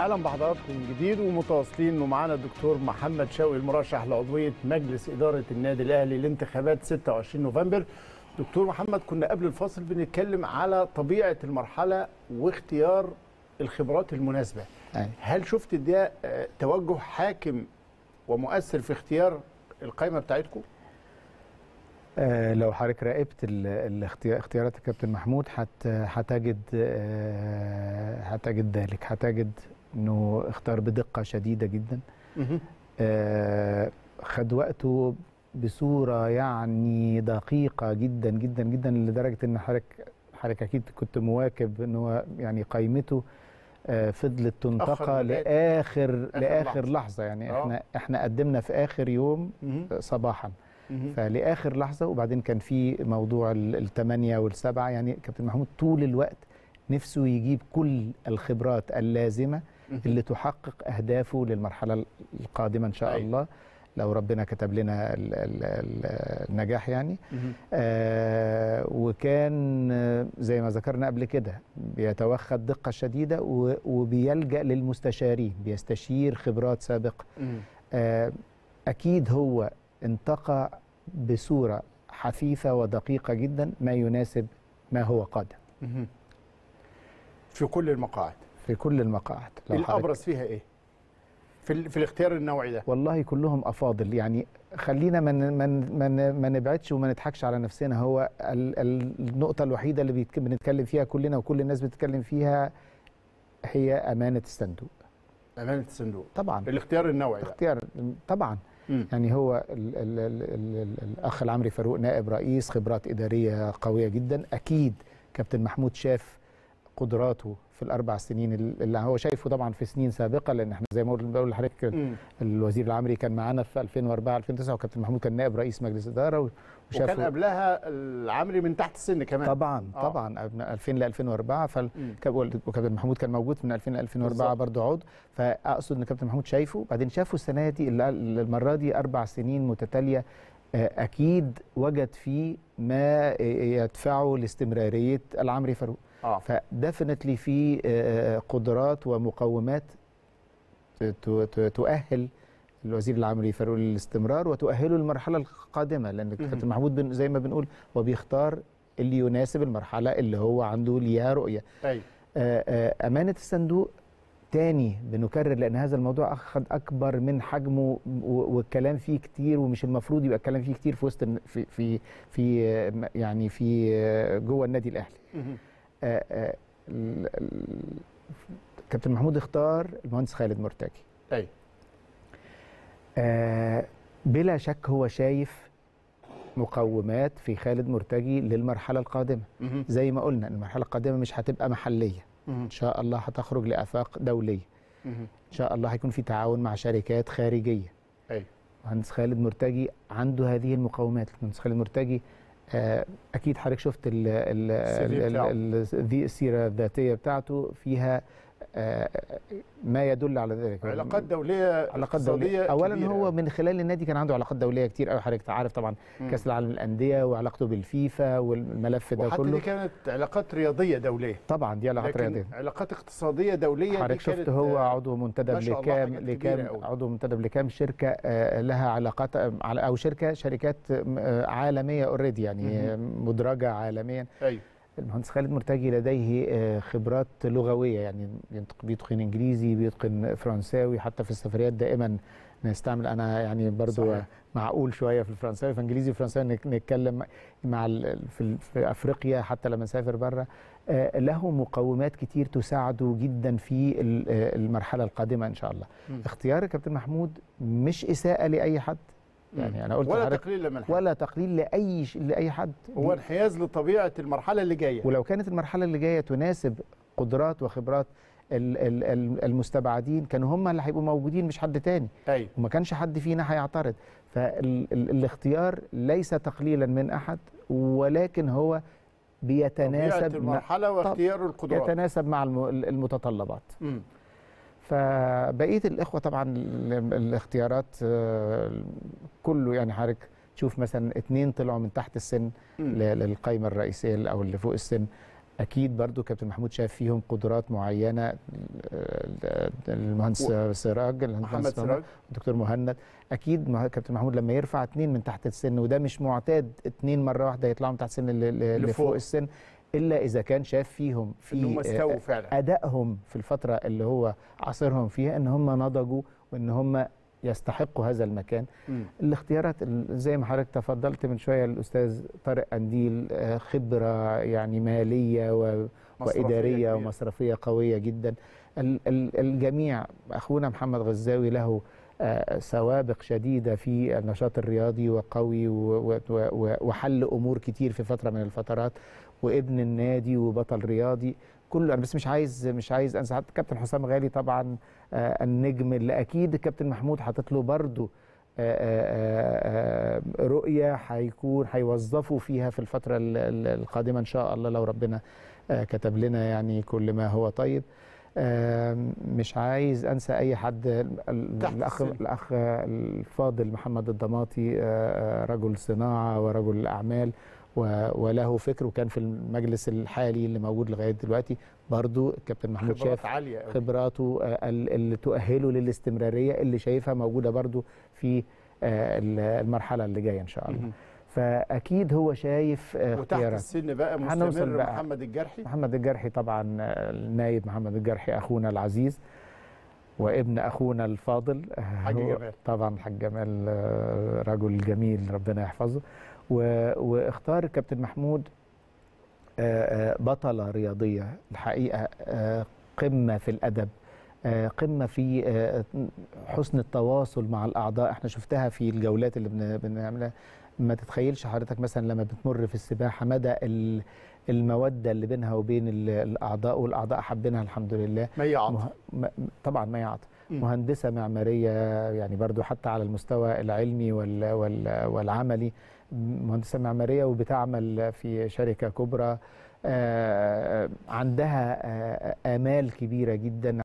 اهلا بحضراتكم من جديد ومتواصلين ومعانا الدكتور محمد شوقي المرشح لعضويه مجلس اداره النادي الاهلي لانتخابات 26 نوفمبر دكتور محمد كنا قبل الفاصل بنتكلم على طبيعه المرحله واختيار الخبرات المناسبه أي. هل شفت ده آه، توجه حاكم ومؤثر في اختيار القائمه بتاعتكم آه، لو حضرتك راقبت ال- الاختيار- اختيارات الكابتن محمود هت- هتجد آه، هتجد ذلك هتجد انه اختار بدقه شديده جدا آه، خد وقته بصوره يعني دقيقه جدا جدا جدا لدرجه ان حضرتك حضرتك اكيد كنت مواكب ان هو يعني قائمته آه، فضلت تنتقى لغاية لاخر آخر لاخر لحظة. لحظه يعني آه. احنا احنا قدمنا في اخر يوم مهم. صباحا مهم. فلاخر لحظه وبعدين كان في موضوع ال- الثمانيه والسبعه يعني كابتن محمود طول الوقت نفسه يجيب كل الخبرات اللازمه مهم. اللي تحقق اهدافه للمرحله القادمه ان شاء أيوة. الله لو ربنا كتب لنا ال- ال- ال- النجاح يعني مهم. آه وكان آه، زي ما ذكرنا قبل كده بيتوخى الدقه الشديده و- وبيلجا للمستشارين بيستشير خبرات سابقه مهم. آه، أكيد هو انتقى بصورة حثيثة ودقيقة جدا ما يناسب ما هو قادم مهم. في كل المقاعد في كل المقاعد لو حضرتك- الابرز فيها ايه في ال- في الاختيار النوعي ده والله كلهم أفاضل يعني خلينا ما من من من ما نبعدش وما نضحكش على نفسنا هو ال- ال- النقطة الوحيدة اللي بيتك- بنتكلم فيها كلنا وكل الناس بتتكلم فيها هي أمانة الصندوق امانه الصندوق طبعا الاختيار النوعي ده اختيار طبعا مم. يعني هو ال ال ال ال ال الاخ العمري فاروق نائب رئيس خبرات اداريه قويه جدا اكيد كابتن محمود شاف قدراته في الاربع سنين اللي هو شايفه طبعا في سنين سابقه لان احنا زي ما قلت- بقول لحضرتك مم. الوزير العمري كان معانا في 2004 2009 وكابتن محمود كان نائب رئيس مجلس اداره وكان وشافه قبلها العمري من تحت السن كمان طبعا آه. طبعا من 2000 ل 2004 فال مم. كاب- وكابتن محمود كان موجود من 2000 ل 2004 بالظبط. برضه عضو فاقصد ان كابتن محمود شايفه بعدين شافه السنه دي ال- المره دي اربع سنين متتاليه آه، اكيد وجد فيه ما يدفعه لاستمراريه العمري فاروق اه فدفنتلي في آه، قدرات ومقومات ت- ت- تؤهل الوزير العمري فاروق للاستمرار وتؤهله للمرحله القادمه لان كابتن محمود بن زي ما بنقول هو بيختار اللي يناسب المرحله اللي هو عنده ليها رؤيه ايوه آه، آه، امانه الصندوق تاني بنكرر لان هذا الموضوع اخذ اكبر من حجمه و- والكلام فيه كتير ومش المفروض يبقى الكلام فيه كتير في وسط الن- في في في آه، يعني في آه، جوه النادي الاهلي مهم. آه، آه، ال- ال- كابتن محمود اختار المهندس خالد مرتجي ايوه آه، بلا شك هو شايف مقومات في خالد مرتجي للمرحله القادمه مهم. زي ما قلنا المرحله القادمه مش هتبقى محليه مهم. ان شاء الله هتخرج لافاق دوليه مهم. ان شاء الله هيكون في تعاون مع شركات خارجيه ايوه مهندس خالد مرتجي عنده هذه المقومات المهندس خالد مرتجي آه، اكيد حضرتك شفت ال ال السي في بتاعه. ال- ال- ذي السيره الذاتيه بتاعته فيها آه، ما يدل على ذلك علاقات دوليه علاقات دوليه اقتصادية اولا كبيرة هو أوي. من خلال النادي كان عنده علاقات دوليه كتير قوي حضرتك عارف طبعا مم. كاس العالم للانديه وعلاقته بالفيفا والملف ده وحتى دي كله كانت علاقات رياضيه دوليه طبعا دي علاقات لكن رياضيه علاقات اقتصاديه دوليه دي حضرتك كانت شفت هو آه، عضو منتدب ما شاء الله لكام حاجات كبيرة لكام أوي. عضو منتدب لكام شركه آه، لها علاقات آه، على- او شركه شركات آه، عالميه اوريدي يعني آه، مدرجه عالميا ايوه المهندس خالد مرتجي لديه آه، خبرات لغويه يعني ينطق- بيتقن انجليزي بيتقن فرنساوي حتى في السفريات دائما نستعمل انا يعني برضو صحيح. معقول شويه في الفرنساوي فانجليزي وفرنساوي نك- نتكلم مع ال- في, ال- في افريقيا حتى لما نسافر بره آه، له مقومات كتير تساعده جدا في ال- آه، المرحله القادمه ان شاء الله مم. اختيار كابتن محمود مش اساءه لاي حد يعني انا قلت ولا لحضرتك تقليل من حد ولا تقليل لاي ش- لاي حد هو انحياز لطبيعه المرحله اللي جايه ولو كانت المرحله اللي جايه تناسب قدرات وخبرات ال- ال- ال- المستبعدين كانوا هم اللي هيبقوا موجودين مش حد تاني ايوه وما كانش حد فينا هيعترض فالاختيار ليس تقليلا من احد ولكن هو طبيعه بيتناسب مع المرحله واختيار القدرات يتناسب مع الم- المتطلبات مم. فبقيه الاخوه طبعا ال- الاختيارات آه، كله يعني حضرتك تشوف مثلا اتنين طلعوا من تحت السن مم. ل- للقائمه الرئيسيه او اللي فوق السن اكيد برضو كابتن محمود شاف فيهم قدرات معينه المهندس سراج محمد سراج الدكتور مهند اكيد مه- كابتن محمود لما يرفع اتنين من تحت السن وده مش معتاد اتنين مره واحده يطلعوا من تحت السن ل- ل- لفوق. لفوق السن الا اذا كان شاف فيهم ان هم في استووا فعلا ادائهم في الفتره اللي هو عاصرهم فيها ان هم نضجوا وان هم يستحقوا هذا المكان مم. الاختيارات ال- زي ما حضرتك تفضلت من شويه الاستاذ طارق قنديل آه، خبره يعني ماليه و مصرفية واداريه كبيرة. ومصرفيه قويه جدا ال- ال- الجميع اخونا محمد غزاوي له آه، سوابق شديده في النشاط الرياضي وقوي و- و- و- وحل امور كتير في فتره من الفترات وابن النادي وبطل رياضي كله انا بس مش عايز مش عايز انسى حتى كابتن حسام غالي طبعا آه، النجم اللي اكيد الكابتن محمود حاطط له برضه آه، آه، رؤيه هيكون هيوظفوا فيها في الفتره ال- ال- القادمه ان شاء الله لو ربنا آه، كتب لنا يعني كل ما هو طيب آم، مش عايز انسى اي حد ال- تحت الاخ السن. الاخ الفاضل محمد الضماطي آه، آه، رجل صناعه ورجل اعمال و- وله فكر وكان في المجلس الحالي اللي موجود لغايه دلوقتي برضو الكابتن محمود خبرات شاف عاليه أوي. خبراته آه، ال- اللي تؤهله للاستمراريه اللي شايفها موجوده برضو في آه، ال- المرحله اللي جايه ان شاء الله مهم. فاكيد هو شايف آه، وتحت اختيارات السن بقى هنوصل مستمر بقى. محمد الجرحي محمد الجرحي طبعا آه، النايب محمد الجرحي اخونا العزيز وابن اخونا الفاضل آه، حاج هو جمال. طبعا الحاج جمال آه، رجل جميل ربنا يحفظه و- واختار الكابتن محمود آه، آه، بطلة رياضية الحقيقة آه، قمة في الأدب آه، قمة في آه، حسن التواصل مع الأعضاء احنا شفتها في الجولات اللي بن- بنعملها ما تتخيلش حضرتك مثلا لما بتمر في السباحة مدى ال- المودة اللي بينها وبين ال- الأعضاء والأعضاء حابينها الحمد لله مي عاطف مه... م... طبعا ما يعطي مم. مهندسة معمارية يعني برضو حتى على المستوى العلمي وال... وال... والعملي مهندسة معمارية وبتعمل في شركة كبرى آه، عندها آه، آمال كبيرة جدا